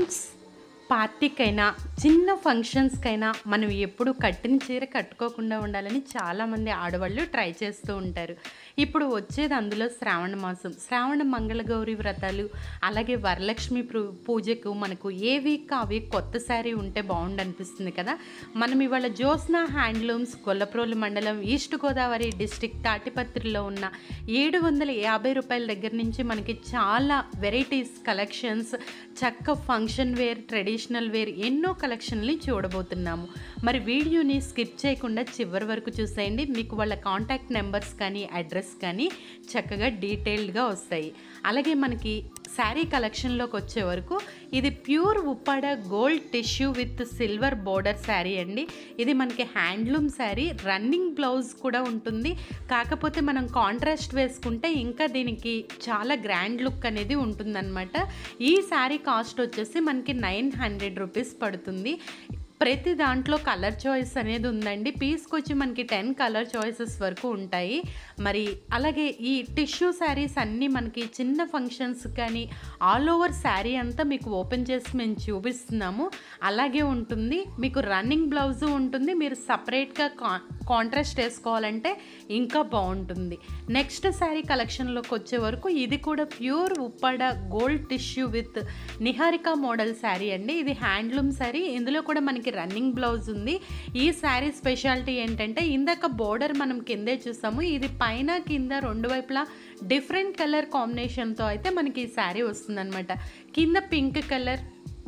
friends పార్టీకైనా చిన్న ఫంక్షన్స్కైనా మనం ఎప్పుడు కట్టిన చీర కట్టుకోకుండా ఉండాలని చాలామంది ఆడవాళ్ళు ట్రై చేస్తూ ఉంటారు ఇప్పుడు వచ్చేది అందులో శ్రావణ మాసం శ్రావణ మంగళగౌరి వ్రతాలు అలాగే వరలక్ష్మి పూ- పూజకు మనకు ఏ వీక్ ఆ వీక్ కొత్త శారీ ఉంటే బాగుండు అనిపిస్తుంది కదా మనం ఇవాళ జ్యోత్స్న హ్యాండ్లూమ్స్ గొల్లప్రోలు మండలం ఈస్ట్ గోదావరి డిస్టిక్ తాటిపత్రిలో ఉన్న ఏడు వందల యాభై రూపాయల దగ్గర నుంచి మనకి చాలా వెరైటీస్ కలెక్షన్స్ చక్క ఫంక్షన్ వేర్ ట్రెడిషనల్ వేర్ ఎన్నో కలెక్షన్లు చూడబోతున్నాము మరి వీడియోని స్కిప్ చేయకుండా చివరి వరకు చూసేయండి మీకు వాళ్ళ కాంటాక్ట్ నెంబర్స్ కానీ అడ్రస్ కానీ చక్కగా డీటెయిల్డ్గా వస్తాయి అలాగే మనకి శారీ కలెక్షన్లోకి వచ్చే వరకు ఇది pure Uppada gold tissue with silver border sari అండి ఇది మనకి హ్యాండ్లూమ్ శారీ రన్నింగ్ బ్లౌజ్ కూడా ఉంటుంది కాకపోతే మనం కాంట్రాస్ట్ వేసుకుంటే ఇంకా దీనికి చాలా గ్రాండ్ లుక్ అనేది ఉంటుందన్నమాట ఈ శారీ కాస్ట్ వచ్చేసి మనకి నైన్ హండ్రెడ్ రూపీస్ పడుతుంది ప్రతి దాంట్లో కలర్ చాయిస్ అనేది ఉందండి పీస్కి వచ్చి మనకి టెన్ కలర్ చాయిసెస్ వరకు ఉంటాయి మరి అలాగే ఈ టిష్యూ శారీస్ అన్నీ మనకి చిన్న ఫంక్షన్స్ కానీ ఆల్ ఓవర్ శారీ అంతా మీకు ఓపెన్ చేసి మేము చూపిస్తున్నాము అలాగే ఉంటుంది మీకు రన్నింగ్ బ్లౌజ్ ఉంటుంది మీరు సపరేట్గా కా కాంట్రాస్ట్ వేసుకోవాలంటే ఇంకా బాగుంటుంది నెక్స్ట్ శారీ కలెక్షన్లోకి వచ్చే వరకు ఇది కూడా pure Uppada gold tissue with Niharika model sari అండి ఇది హ్యాండ్లూమ్ శారీ ఇందులో కూడా మనకి రన్నింగ్ బ్లౌజ్ ఉంది ఈ శారీ స్పెషాలిటీ ఏంటంటే ఇందాక బోర్డర్ మనం కిందే చూసాము ఇది పైన కింద రెండు వైపులా డిఫరెంట్ కలర్ కాంబినేషన్తో అయితే మనకి ఈ శారీ వస్తుందన్నమాట కింద పింక్ కలర్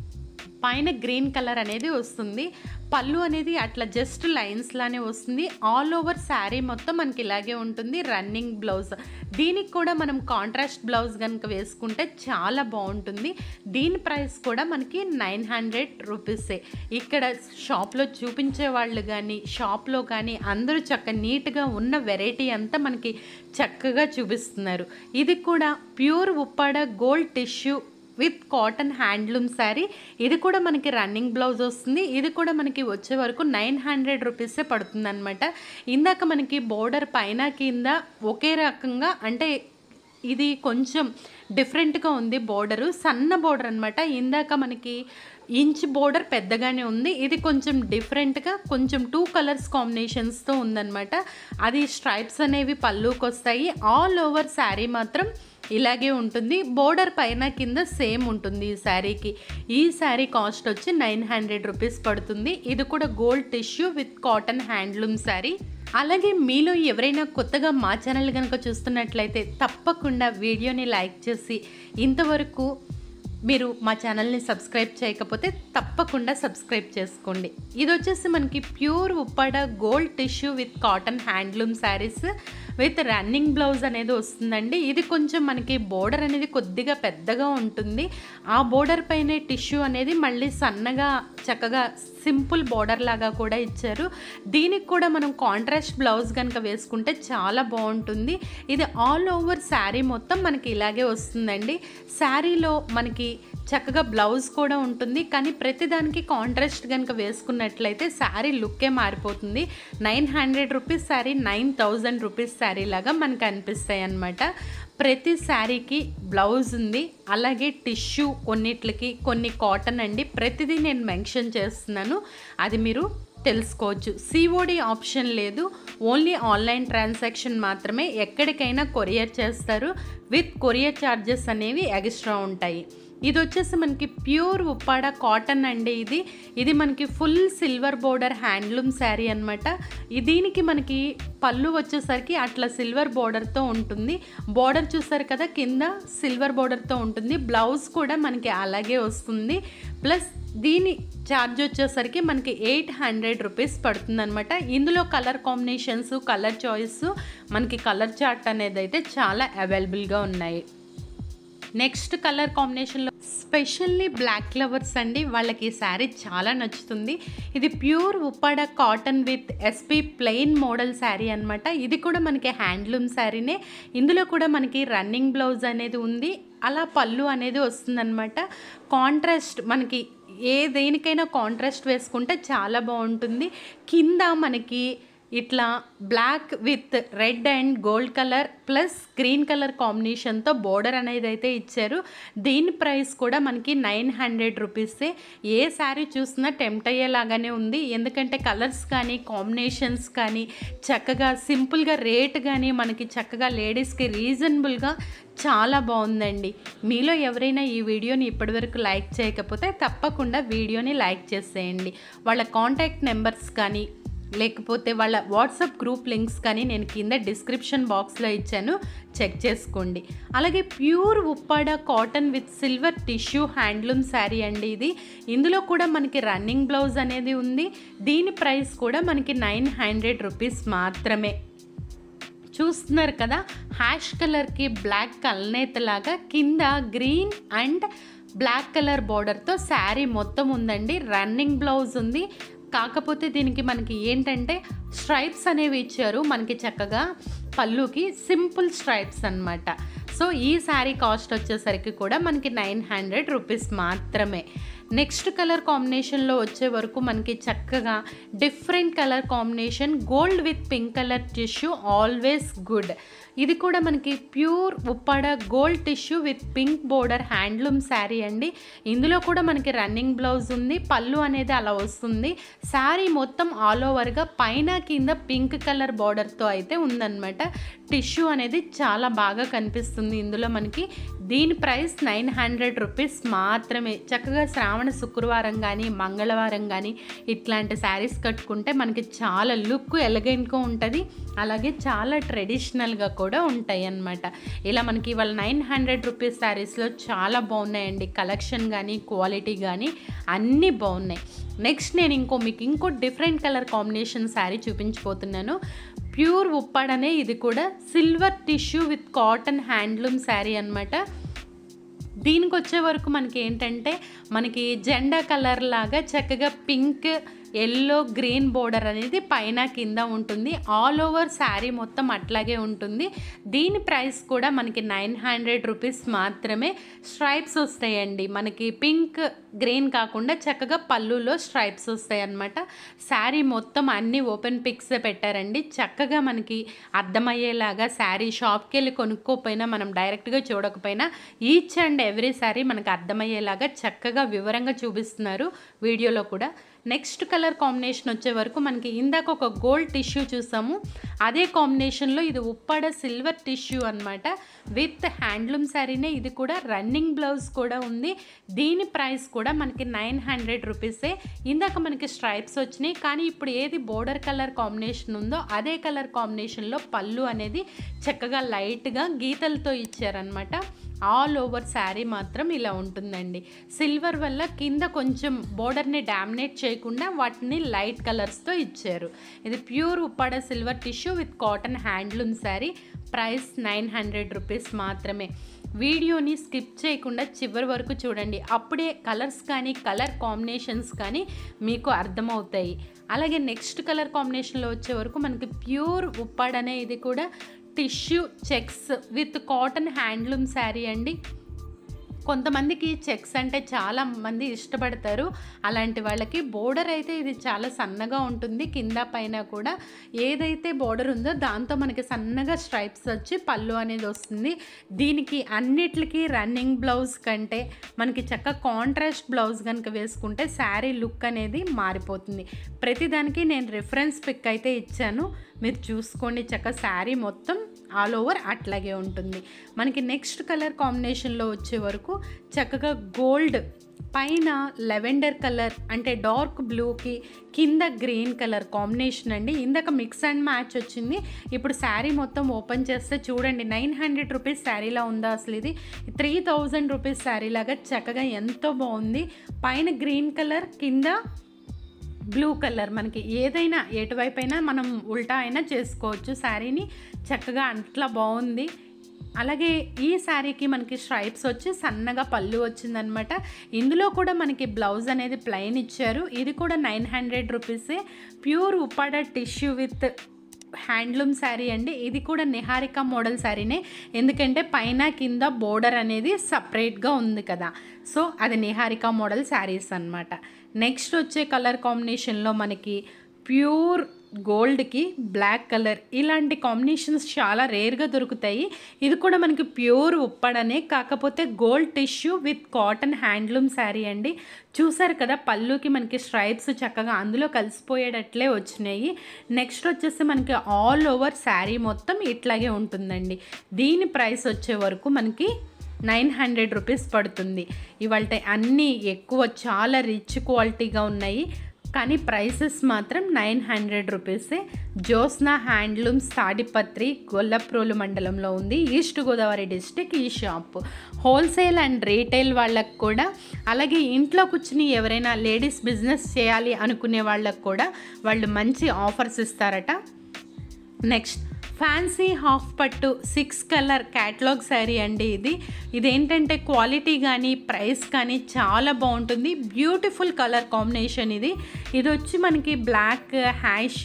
పైన గ్రీన్ కలర్ అనేది వస్తుంది పళ్ళు అనేది అట్లా జస్ట్ లైన్స్ లానే వస్తుంది ఆల్ ఓవర్ శారీ మొత్తం మనకి ఇలాగే ఉంటుంది రన్నింగ్ బ్లౌజ్ దీనికి కూడా మనం కాంట్రాస్ట్ బ్లౌజ్ కనుక వేసుకుంటే చాలా బాగుంటుంది దీని ప్రైస్ కూడా మనకి నైన్ హండ్రెడ్ రూపీసే ఇక్కడ షాప్లో చూపించే వాళ్ళు కానీ షాప్లో కానీ అందరూ చక్క నీట్గా ఉన్న వెరైటీ అంతా మనకి చక్కగా చూపిస్తున్నారు ఇది కూడా pure Uppada gold tissue with cotton handloom sari ఇది కూడా మనకి రన్నింగ్ బ్లౌజ్ వస్తుంది ఇది కూడా మనకి వచ్చే వరకు నైన్ హండ్రెడ్ రూపీసే పడుతుంది అనమాట ఇందాక మనకి బోర్డర్ పైన కింద ఒకే రకంగా అంటే ఇది కొంచెం డిఫరెంట్గా ఉంది బోర్డరు సన్న బోర్డర్ అనమాట ఇందాక మనకి ఇంచ్ బోర్డర్ పెద్దగానే ఉంది ఇది కొంచెం డిఫరెంట్గా కొంచెం టూ కలర్స్ కాంబినేషన్స్తో ఉందన్నమాట అది స్ట్రైప్స్ అనేవి పళ్ళుకి వస్తాయి ఆల్ ఓవర్ శారీ మాత్రం ఇలాగే ఉంటుంది బోర్డర్ పైన కింద సేమ్ ఉంటుంది ఈ శారీకి ఈ శారీ కాస్ట్ వచ్చి నైన్ హండ్రెడ్ రూపీస్ పడుతుంది ఇది కూడా gold tissue with cotton handloom sari అలాగే మీలో ఎవరైనా కొత్తగా మా ఛానల్ కనుక చూస్తున్నట్లయితే తప్పకుండా వీడియోని లైక్ చేసి ఇంతవరకు మీరు మా ఛానల్ని సబ్స్క్రైబ్ చేయకపోతే తప్పకుండా సబ్స్క్రైబ్ చేసుకోండి ఇది వచ్చేసి మనకి pure Uppada gold tissue with cotton handloom saris with running blouse అనేది వస్తుందండి ఇది కొంచెం మనకి బోర్డర్ అనేది కొద్దిగా పెద్దగా ఉంటుంది ఆ బోర్డర్ పైనే టిష్యూ అనేది మళ్ళీ సన్నగా చక్కగా సింపుల్ బోర్డర్ లాగా కూడా ఇచ్చారు దీనికి కూడా మనం కాంట్రాస్ట్ బ్లౌజ్ కనుక వేసుకుంటే చాలా బాగుంటుంది ఇది ఆల్ ఓవర్ శారీ మొత్తం మనకి ఇలాగే వస్తుందండి శారీలో మనకి చక్కగా బ్లౌజ్ కూడా ఉంటుంది కానీ ప్రతిదానికి కాంట్రాస్ట్ కనుక వేసుకున్నట్లయితే శారీ లుక్కే మారిపోతుంది nine hundred rupees sari nine thousand rupees sari లాగా మనకు అనిపిస్తాయి అన్నమాట ప్రతి శారీకి బ్లౌజ్ ఉంది అలాగే టిష్యూ కొన్నిట్లకి కొన్ని కాటన్ అండి ప్రతిదీ నేను మెన్షన్ చేస్తున్నాను అది మీరు తెలుసుకోవచ్చు సిఓడి ఆప్షన్ లేదు ఓన్లీ ఆన్లైన్ ట్రాన్సాక్షన్ మాత్రమే ఎక్కడికైనా కొరియర్ చేస్తారు విత్ కొరియర్ ఛార్జెస్ అనేవి ఎక్స్ట్రా ఉంటాయి ఇది వచ్చేసి మనకి ప్యూర్ ఉప్పాడ కాటన్ అండి ఇది ఇది మనకి full silver border handloom sari అనమాట దీనికి మనకి పళ్ళు వచ్చేసరికి అట్లా సిల్వర్ బోర్డర్తో ఉంటుంది బోర్డర్ చూసారు కదా కింద సిల్వర్ బోర్డర్తో ఉంటుంది బ్లౌజ్ కూడా మనకి అలాగే వస్తుంది ప్లస్ దీని ఛార్జ్ వచ్చేసరికి మనకి ఎయిట్ హండ్రెడ్ రూపీస్ పడుతుంది అనమాట ఇందులో కలర్ కాంబినేషన్స్ కలర్ చాయిస్ మనకి కలర్ చార్ట్ అనేది అయితే చాలా అవైలబుల్గా ఉన్నాయి నెక్స్ట్ కలర్ కాంబినేషన్లో స్పెషల్లీ బ్లాక్ లవర్స్ అండి వాళ్ళకి ఈ శారీ చాలా నచ్చుతుంది ఇది pure Uppada cotton with SP plain model sari అనమాట ఇది కూడా మనకి హ్యాండ్లూమ్ శారీనే ఇందులో కూడా మనకి రన్నింగ్ బ్లౌజ్ అనేది ఉంది అలా పళ్ళు అనేది వస్తుందన్నమాట కాంట్రాస్ట్ మనకి ఏ దేనికైనా కాంట్రాస్ట్ వేసుకుంటే చాలా బాగుంటుంది కింద మనకి ఇట్లా black with red and gold colour plus green colour కాంబినేషన్తో బోర్డర్ అనేది అయితే ఇచ్చారు దీని ప్రైస్ కూడా మనకి నైన్ హండ్రెడ్ రూపీసే ఏ శారీ చూసినా టెంప్ట్ అయ్యేలాగానే ఉంది ఎందుకంటే కలర్స్ కానీ కాంబినేషన్స్ కానీ చక్కగా సింపుల్గా రేట్ కానీ మనకి చక్కగా లేడీస్కి రీజనబుల్గా చాలా బాగుందండి మీలో ఎవరైనా ఈ వీడియోని ఇప్పటివరకు లైక్ చేయకపోతే తప్పకుండా వీడియోని లైక్ చేసేయండి వాళ్ళ కాంటాక్ట్ నెంబర్స్ కానీ లేకపోతే వాళ్ళ వాట్సాప్ గ్రూప్ లింక్స్ కానీ నేను కింద డిస్క్రిప్షన్ బాక్స్లో ఇచ్చాను చెక్ చేసుకోండి అలాగే pure Uppada cotton with silver tissue handloom sari అండి ఇది ఇందులో కూడా మనకి రన్నింగ్ బ్లౌజ్ అనేది ఉంది దీని ప్రైస్ కూడా మనకి నైన్ హండ్రెడ్ రూపీస్ మాత్రమే చూస్తున్నారు కదా హ్యాష్ కలర్కి బ్లాక్ కల్నేతలాగా కింద గ్రీన్ అండ్ బ్లాక్ కలర్ బార్డర్తో శారీ మొత్తం ఉందండి రన్నింగ్ బ్లౌజ్ ఉంది కాకపోతే దీనికి మనకి ఏంటంటే స్ట్రైప్స్ అనేవి ఇచ్చారు మనకి చక్కగా పళ్ళుకి సింపుల్ స్ట్రైప్స్ అన్నమాట సో ఈ శారీ కాస్ట్ వచ్చేసరికి కూడా మనకి నైన్ హండ్రెడ్ రూపీస్ మాత్రమే నెక్స్ట్ కలర్ కాంబినేషన్లో వచ్చే వరకు మనకి చక్కగా different colour combination gold with pink colour tissue always good ఇది కూడా మనకి pure Uppada gold tissue with pink border handloom sari అండి ఇందులో కూడా మనకి రన్నింగ్ బ్లౌజ్ ఉంది పళ్ళు అనేది అలా వస్తుంది శారీ మొత్తం ఆల్ ఓవర్గా పైన కింద పింక్ కలర్ బార్డర్తో అయితే ఉందన్నమాట టిష్యూ అనేది చాలా బాగా కనిపిస్తుంది ఇందులో మనకి దీని ప్రైస్ నైన్ హండ్రెడ్ రూపీస్ మాత్రమే చక్కగా శ్రావణ శుక్రవారం కానీ మంగళవారం కానీ ఇట్లాంటి శారీస్ కట్టుకుంటే మనకి చాలా లుక్ ఎలగెంట్గా ఉంటుంది అలాగే చాలా ట్రెడిషనల్గా కూడా ఉంటాయి అన్నమాట ఇలా మనకి ఇవాళ నైన్ హండ్రెడ్ రూపీస్ శారీస్లో చాలా బాగున్నాయండి కలెక్షన్ కానీ క్వాలిటీ కానీ అన్నీ బాగున్నాయి నెక్స్ట్ నేను ఇంకో మీకు ఇంకో డిఫరెంట్ కలర్ కాంబినేషన్ శారీ చూపించబోతున్నాను ప్యూర్ ఉప్పాడనే ఇది కూడా silver tissue with cotton handloom sari అనమాట దీనికి వచ్చే వరకు మనకి ఏంటంటే మనకి జెండా కలర్ లాగా చక్కగా పింక్ ఎల్లో గ్రీన్ బోర్డర్ అనేది పైన కింద ఉంటుంది ఆల్ ఓవర్ శారీ మొత్తం అట్లాగే ఉంటుంది దీని ప్రైస్ కూడా మనకి నైన్ హండ్రెడ్ రూపీస్ మాత్రమే స్ట్రైప్స్ వస్తాయండి మనకి పింక్ గ్రీన్ కాకుండా చక్కగా పళ్ళులో స్ట్రైప్స్ వస్తాయి అన్నమాట శారీ మొత్తం అన్ని ఓపెన్ పిక్స్ పెట్టారండి చక్కగా మనకి అర్థమయ్యేలాగా శారీ షాప్కి వెళ్ళి కొనుక్కోపోయినా మనం డైరెక్ట్గా చూడకపోయినా ఈచ్ అండ్ ఎవ్రీ శారీ మనకు అర్థమయ్యేలాగా చక్కగా వివరంగా చూపిస్తున్నారు వీడియోలో కూడా నెక్స్ట్ కలర్ కాంబినేషన్ వచ్చే వరకు మనకి ఇందాక ఒక గోల్డ్ టిష్యూ చూసాము అదే కాంబినేషన్లో ఇది ఉప్పాడ సిల్వర్ టిష్యూ అనమాట విత్ హ్యాండ్లూమ్ శారీనే ఇది కూడా రన్నింగ్ బ్లౌజ్ కూడా ఉంది దీని ప్రైస్ కూడా మనకి నైన్ హండ్రెడ్ రూపీసే ఇందాక మనకి స్ట్రైప్స్ వచ్చినాయి కానీ ఇప్పుడు ఏది బోర్డర్ కలర్ కాంబినేషన్ ఉందో అదే కలర్ కాంబినేషన్లో పళ్ళు అనేది చక్కగా లైట్గా గీతలతో ఇచ్చారనమాట ఆల్ ఓవర్ శారీ మాత్రం ఇలా ఉంటుందండి సిల్వర్ వల్ల కింద కొంచెం బోర్డర్ని డామినేట్ చేయకుండా వాటిని లైట్ కలర్స్తో ఇచ్చారు ఇది pure Uppada silver tissue with cotton handloom sari price nine hundred rupees మాత్రమే వీడియోని స్కిప్ చేయకుండా చివరి వరకు చూడండి అప్పుడే కలర్స్ కానీ కలర్ కాంబినేషన్స్ కానీ మీకు అర్థమవుతాయి అలాగే నెక్స్ట్ కలర్ కాంబినేషన్లో వచ్చే వరకు మనకి ప్యూర్ ఉప్పాడనే ఇది కూడా tissue checks with cotton handloom sari అండి కొంతమందికి చెక్స్ అంటే చాలా మంది ఇష్టపడతారు అలాంటి వాళ్ళకి బోర్డర్ అయితే ఇది చాలా సన్నగా ఉంటుంది కింద పైన కూడా ఏదైతే బోర్డర్ ఉందో దాంతో మనకి సన్నగా స్ట్రైప్స్ వచ్చి పళ్ళు అనేది వస్తుంది దీనికి అన్నిటికీ రన్నింగ్ బ్లౌజ్ కంటే మనకి చక్క కాంట్రాస్ట్ బ్లౌజ్ కనుక వేసుకుంటే శారీ లుక్ అనేది మారిపోతుంది ప్రతిదానికి నేను రిఫరెన్స్ పిక్ అయితే ఇచ్చాను మీరు చూసుకోండి చక్క శారీ మొత్తం ఆల్ ఓవర్ అట్లాగే ఉంటుంది మనకి నెక్స్ట్ కలర్ కాంబినేషన్లో వచ్చే వరకు చక్కగా గోల్డ్ పైన లెవెండర్ కలర్ అంటే డార్క్ బ్లూకి కింద గ్రీన్ కలర్ కాంబినేషన్ అండి ఇందాక మిక్స్ అండ్ మ్యాచ్ వచ్చింది ఇప్పుడు శారీ మొత్తం ఓపెన్ చేస్తే చూడండి నైన్ హండ్రెడ్ రూపీస్ శారీలా ఉందా అసలు ఇది త్రీ థౌజండ్ రూపీస్ శారీ లాగా చక్కగా ఎంతో బాగుంది పైన గ్రీన్ కలర్ కింద బ్లూ కలర్ మనకి ఏదైనా ఎటువైపు అయినా మనం ఉల్టా అయినా చేసుకోవచ్చు శారీని చక్కగా అట్లా బాగుంది అలాగే ఈ శారీకి మనకి స్ట్రైప్స్ వచ్చి సన్నగా పళ్ళు వచ్చిందనమాట ఇందులో కూడా మనకి బ్లౌజ్ అనేది ప్లెయిన్ ఇచ్చారు ఇది కూడా నైన్ హండ్రెడ్ రూపీసే pure Uppada tissue with handloom sari అండి ఇది కూడా నిహారిక మోడల్ శారీనే ఎందుకంటే పైన కింద బోర్డర్ అనేది సపరేట్గా ఉంది కదా సో అది నిహారిక మోడల్ శారీస్ అనమాట నెక్స్ట్ వచ్చే కలర్ కాంబినేషన్లో మనకి ప్యూర్ గోల్డ్కి బ్లాక్ కలర్ ఇలాంటి కాంబినేషన్స్ చాలా రేర్గా దొరుకుతాయి ఇది కూడా మనకి ప్యూర్ ఉప్పడనే కాకపోతే gold tissue with cotton handloom sari అండి చూసారు కదా పళ్ళుకి మనకి స్ట్రైప్స్ చక్కగా అందులో కలిసిపోయేటట్లే వచ్చినాయి నెక్స్ట్ వచ్చేసి మనకి ఆల్ ఓవర్ శారీ మొత్తం ఇట్లాగే ఉంటుందండి దీని ప్రైస్ వచ్చే వరకు మనకి నైన్ హండ్రెడ్ రూపీస్ పడుతుంది ఇవాళ అన్నీ ఎక్కువ చాలా రిచ్ క్వాలిటీగా ఉన్నాయి కానీ ప్రైసెస్ మాత్రం నైన్ హండ్రెడ్ రూపీసే జ్యోత్స్న హ్యాండ్లూమ్స్ తాడిపత్రి గొల్లప్రోలు మండలంలో ఉంది ఈస్ట్ గోదావరి డిస్టిక్ ఈ షాప్ హోల్సేల్ అండ్ రీటైల్ వాళ్ళకు కూడా అలాగే ఇంట్లో కూర్చుని ఎవరైనా లేడీస్ బిజినెస్ చేయాలి అనుకునే వాళ్ళకు కూడా వాళ్ళు మంచి ఆఫర్స్ ఇస్తారట నెక్స్ట్ ఫ్యాన్సీ హాఫ్ పట్టు సిక్స్ కలర్ క్యాటలాగ్ శారీ అండి ఇది ఇదేంటంటే క్వాలిటీ కానీ ప్రైస్ కానీ చాలా బాగుంటుంది బ్యూటిఫుల్ కలర్ కాంబినేషన్ ఇది ఇది వచ్చి మనకి black ash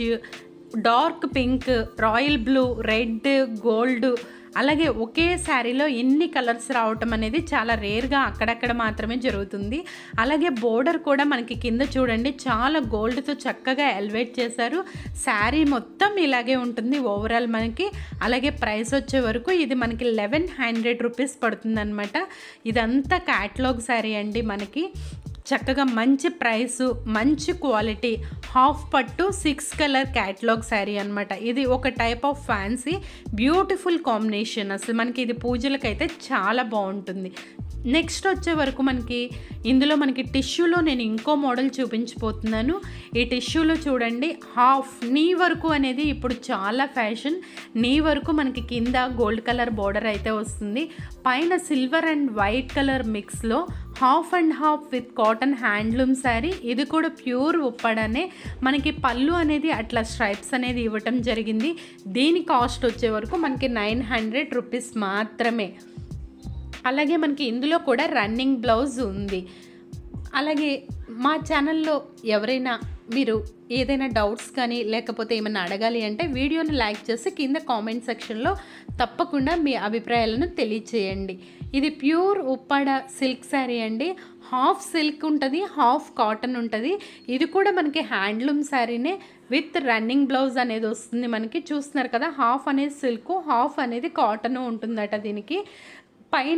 dark pink royal blue red gold అలాగే ఒకే శారీలో ఎన్ని కలర్స్ రావటం అనేది చాలా రేర్గా అక్కడక్కడ మాత్రమే జరుగుతుంది అలాగే బోర్డర్ కూడా మనకి కింద చూడండి చాలా గోల్డ్తో చక్కగా ఎలివేట్ చేశారు శారీ మొత్తం ఇలాగే ఉంటుంది ఓవరాల్ మనకి అలాగే ప్రైస్ వచ్చే వరకు ఇది మనకి లెవెన్ హండ్రెడ్ రూపీస్ పడుతుందన్నమాట ఇదంతా క్యాటలాగ్ శారీ అండి మనకి చక్కగా మంచి ప్రైసు మంచి క్వాలిటీ హాఫ్ పట్టు సిక్స్ కలర్ క్యాటలాగ్ శారీ అనమాట ఇది ఒక type of fancy beautiful combination అసలు మనకి ఇది పూజలకైతే చాలా బాగుంటుంది నెక్స్ట్ వచ్చే వరకు మనకి ఇందులో మనకి టిష్యూలో నేను ఇంకో మోడల్ చూపించిపోతున్నాను ఈ టిష్యూలో చూడండి హాఫ్ నీ వరకు అనేది ఇప్పుడు చాలా ఫ్యాషన్ నీ వరకు మనకి కింద గోల్డ్ కలర్ బోర్డర్ అయితే వస్తుంది పైన సిల్వర్ అండ్ వైట్ కలర్ మిక్స్లో half and half with cotton handloom sari ఇది కూడా ప్యూర్ ఉప్పడనే మనకి పళ్ళు అనేది అట్లా స్ట్రైప్స్ అనేది ఇవ్వటం జరిగింది దీని కాస్ట్ వచ్చే వరకు మనకి నైన్ హండ్రెడ్ రూపీస్ మాత్రమే అలాగే మనకి ఇందులో కూడా రన్నింగ్ బ్లౌజ్ ఉంది అలాగే మా ఛానల్లో ఎవరైనా మీరు ఏదైనా డౌట్స్ కానీ లేకపోతే ఏమైనా అడగాలి అంటే వీడియోని లైక్ చేసి కింద కామెంట్ సెక్షన్లో తప్పకుండా మీ అభిప్రాయాలను తెలియచేయండి ఇది ప్యూర్ ఉప్పాడ సిల్క్ శారీ అండి హాఫ్ సిల్క్ ఉంటుంది హాఫ్ కాటన్ ఉంటుంది ఇది కూడా మనకి హ్యాండ్లూమ్ శారీనే విత్ రన్నింగ్ బ్లౌజ్ అనేది వస్తుంది మనకి చూస్తున్నారు కదా హాఫ్ అనేది సిల్క్ హాఫ్ అనేది కాటన్ ఉంటుందట దీనికి పైన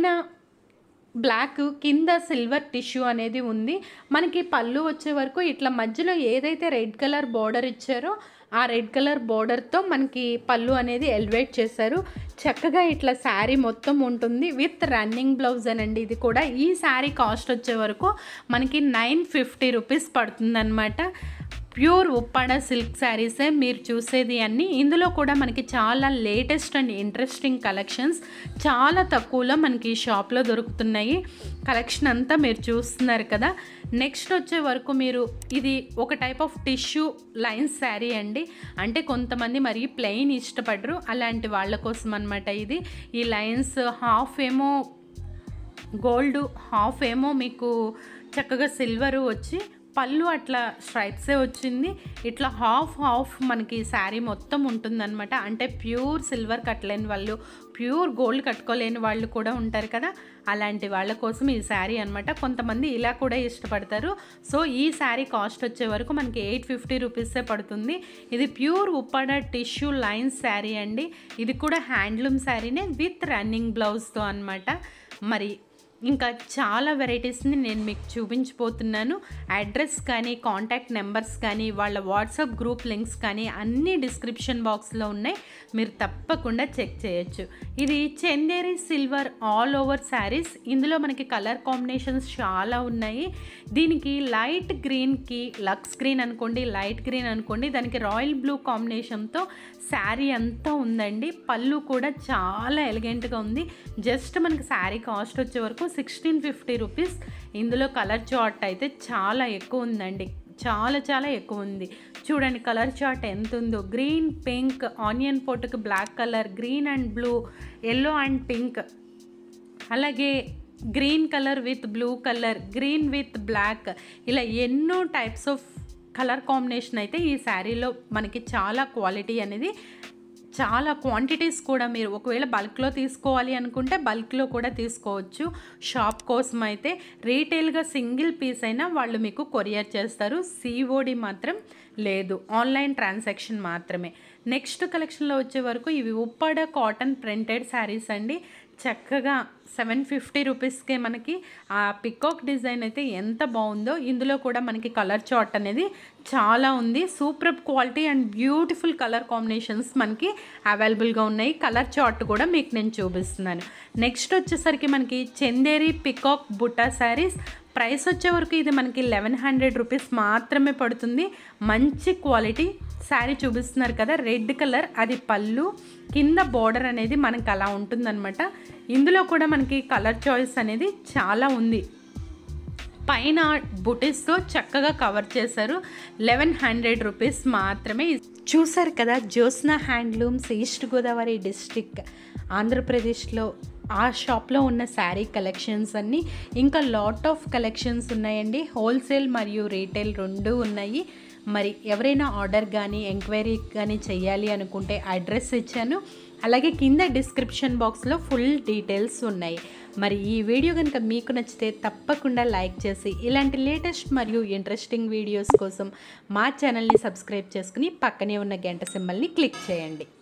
బ్లాక్ కింద సిల్వర్ టిష్యూ అనేది ఉంది మనకి పళ్ళు వచ్చే వరకు ఇట్లా మధ్యలో ఏదైతే రెడ్ కలర్ బార్డర్ ఇచ్చారో ఆ రెడ్ కలర్ బార్డర్తో మనకి పళ్ళు అనేది ఎలివేట్ చేశారు చక్కగా ఇట్లా శారీ మొత్తం ఉంటుంది విత్ రన్నింగ్ బ్లౌజ్ అనండి ఇది కూడా ఈ శారీ కాస్ట్ వచ్చే వరకు మనకి నైన్ ఫిఫ్టీ రూపీస్ పడుతుందన్నమాట ప్యూర్ ఉప్పాడ సిల్క్ శారీసే మీరు చూసేది అన్నీ ఇందులో కూడా మనకి చాలా లేటెస్ట్ అండ్ ఇంట్రెస్టింగ్ కలెక్షన్స్ చాలా తక్కువలో మనకి ఈ షాప్లో దొరుకుతున్నాయి కలెక్షన్ అంతా మీరు చూస్తున్నారు కదా నెక్స్ట్ వచ్చే వరకు మీరు ఇది ఒక type of tissue lines sari అండి అంటే కొంతమంది మరి ప్లెయిన్ ఇష్టపడరు అలాంటి వాళ్ళ కోసం అనమాట ఇది ఈ లైన్స్ హాఫ్ ఏమో గోల్డ్ హాఫ్ ఏమో మీకు చక్కగా సిల్వరు వచ్చి పళ్ళు అట్లా స్ట్రైప్సే వచ్చింది ఇట్లా హాఫ్ హాఫ్ మనకి శారీ మొత్తం ఉంటుందన్నమాట అంటే ప్యూర్ సిల్వర్ కట్టలేని వాళ్ళు ప్యూర్ గోల్డ్ కట్టుకోలేని వాళ్ళు కూడా ఉంటారు కదా అలాంటి వాళ్ళ కోసం ఈ శారీ అనమాట కొంతమంది ఇలా కూడా ఇష్టపడతారు సో ఈ శారీ కాస్ట్ వచ్చే వరకు మనకి ఎయిట్ ఫిఫ్టీ రూపీసే పడుతుంది ఇది pure Uppada tissue lines sari అండి ఇది కూడా హ్యాండ్లూమ్ శారీనే విత్ రన్నింగ్ బ్లౌజ్తో అనమాట మరి ఇంకా చాలా వెరైటీస్ని నేను మీకు చూపించిపోతున్నాను అడ్రస్ కానీ కాంటాక్ట్ నెంబర్స్ కానీ వాళ్ళ వాట్సాప్ గ్రూప్ లింక్స్ కానీ అన్నీ డిస్క్రిప్షన్ బాక్స్లో ఉన్నాయి మీరు తప్పకుండా చెక్ చేయొచ్చు ఇది Chanderi silver all over saris ఇందులో మనకి కలర్ కాంబినేషన్స్ చాలా ఉన్నాయి దీనికి లైట్ గ్రీన్కి లక్స్ గ్రీన్ అనుకోండి లైట్ గ్రీన్ అనుకోండి దానికి రాయల్ బ్లూ కాంబినేషన్తో శారీ అంతా ఉందండి పళ్ళు కూడా చాలా ఎలిగెంట్గా ఉంది జస్ట్ మనకి శారీ కాస్ట్ వచ్చే వరకు సిక్స్టీన్ ఫిఫ్టీ రూపీస్ ఇందులో కలర్ చార్ట్ అయితే చాలా ఎక్కువ ఉందండి చాలా చాలా ఎక్కువ ఉంది చూడండి కలర్ చార్ట్ ఎంత ఉందో గ్రీన్ పింక్ ఆనియన్ పొట్టుకు black colour green and blue yellow and pink అలాగే green colour with blue colour green with black ఇలా ఎన్నో టైప్స్ ఆఫ్ కలర్ కాంబినేషన్ అయితే ఈ శారీలో మనకి చాలా క్వాలిటీ అనేది చాలా క్వాంటిటీస్ కూడా మీరు ఒకవేళ బల్క్లో తీసుకోవాలి అనుకుంటే బల్క్లో కూడా తీసుకోవచ్చు షాప్ కోసం అయితే రీటైల్గా సింగిల్ పీస్ అయినా వాళ్ళు మీకు కొరియర్ చేస్తారు సిఓడి మాత్రం లేదు ఆన్లైన్ ట్రాన్సాక్షన్ మాత్రమే నెక్స్ట్ కలెక్షన్లో వచ్చే వరకు ఇవి ఉప్పాడ కాటన్ ప్రింటెడ్ శారీస్ అండి చక్కగా సెవెన్ ఫిఫ్టీ రూపీస్కే మనకి ఆ పికాక్ డిజైన్ అయితే ఎంత బాగుందో ఇందులో కూడా మనకి కలర్ చార్ట్ అనేది చాలా ఉంది super quality and beautiful colour combinations మనకి అవైలబుల్గా ఉన్నాయి కలర్ చార్ట్ కూడా మీకు నేను చూపిస్తున్నాను నెక్స్ట్ వచ్చేసరికి మనకి చందేరి పికాక్ బుట్టా శారీస్ ప్రైస్ వచ్చే వరకు ఇది మనకి లెవెన్ హండ్రెడ్ రూపీస్ మాత్రమే పడుతుంది మంచి క్వాలిటీ శారీ చూపిస్తున్నారు కదా రెడ్ కలర్ అది పళ్ళు కింద బార్డర్ అనేది మనకి అలా ఉంటుందన్నమాట ఇందులో కూడా మనకి కలర్ చాయిస్ అనేది చాలా ఉంది పైన బుటీస్తో చక్కగా కవర్ చేశారు లెవెన్ హండ్రెడ్ రూపీస్ మాత్రమే చూసారు కదా Jyotsna handlooms east Godavari district ఆంధ్రప్రదేశ్లో ఆ షాప్లో ఉన్న శారీ కలెక్షన్స్ అన్నీ ఇంకా లాట్ ఆఫ్ కలెక్షన్స్ ఉన్నాయండి హోల్సేల్ మరియు రీటైల్ రెండు ఉన్నాయి మరి ఎవరైనా ఆర్డర్ కానీ ఎంక్వైరీ కానీ చేయాలి అనుకుంటే అడ్రస్ ఇచ్చాను అలాగే కింద డిస్క్రిప్షన్ బాక్స్లో ఫుల్ డీటెయిల్స్ ఉన్నాయి మరి ఈ వీడియో కనుక మీకు నచ్చితే తప్పకుండా లైక్ చేసి ఇలాంటి లేటెస్ట్ మరియు ఇంట్రెస్టింగ్ వీడియోస్ కోసం మా ఛానల్ని సబ్స్క్రైబ్ చేసుకుని పక్కనే ఉన్న గంట సింబల్ని క్లిక్ చేయండి